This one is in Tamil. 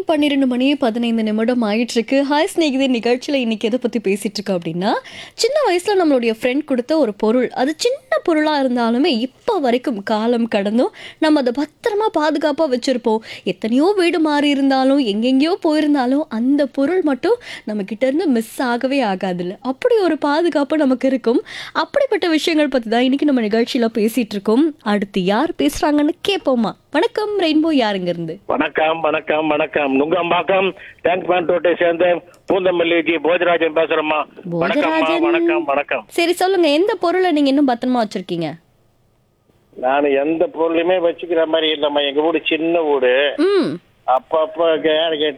பன்னிரெண்டு மணி பதினைந்து நிமிடம் ஆயிட்டு இருக்கு ஹாய் ஸ்நேகிதே நிகழ்ச்சியில் இன்னைக்கு எதை பற்றி பேசிட்டு இருக்கோம் அப்படின்னா சின்ன வயசில் நம்மளுடைய ஃப்ரெண்ட் கொடுத்த ஒரு பொருள் அது சின்ன பொருளாக இருந்தாலுமே இப்போ வரைக்கும் காலம் கடந்தும் நம்ம அதை பத்திரமா பாதுகாப்பாக வச்சுருப்போம் எத்தனையோ வீடு மாறி இருந்தாலும் எங்கெங்கேயோ போயிருந்தாலும் அந்த பொருள் மட்டும் நம்ம கிட்ட இருந்து மிஸ் ஆகவே ஆகாதுல்ல அப்படி ஒரு பாதுகாப்பு நமக்கு இருக்கும் அப்படிப்பட்ட விஷயங்கள் பற்றி தான் இன்னைக்கு நம்ம நிகழ்ச்சியில் பேசிட்டு இருக்கோம் அடுத்து யார் பேசுகிறாங்கன்னு கேட்போமா வணக்கம் ரெயின்போ யாருங்க இருந்து வணக்கம் வணக்கம் வணக்கம் நுங்கம்பாக்கம் டேங்க் பேண்ட் ரோட்டை சேர்ந்த பூந்தமல்லி ஜி போஜராஜன் பேசுறேம்மா வணக்கம்மா போஜராஜன். வணக்கம் வணக்கம் சரி சொல்லுங்க எந்த பொருளை நீங்க இன்னும் பத்திரமா வச்சிருக்கீங்க நான் எந்த பொருளையுமே வச்சுக்கிற மாதிரி இல்லம்மா எங்க வீடு சின்ன வீடு ம் அப்பப்ப கே-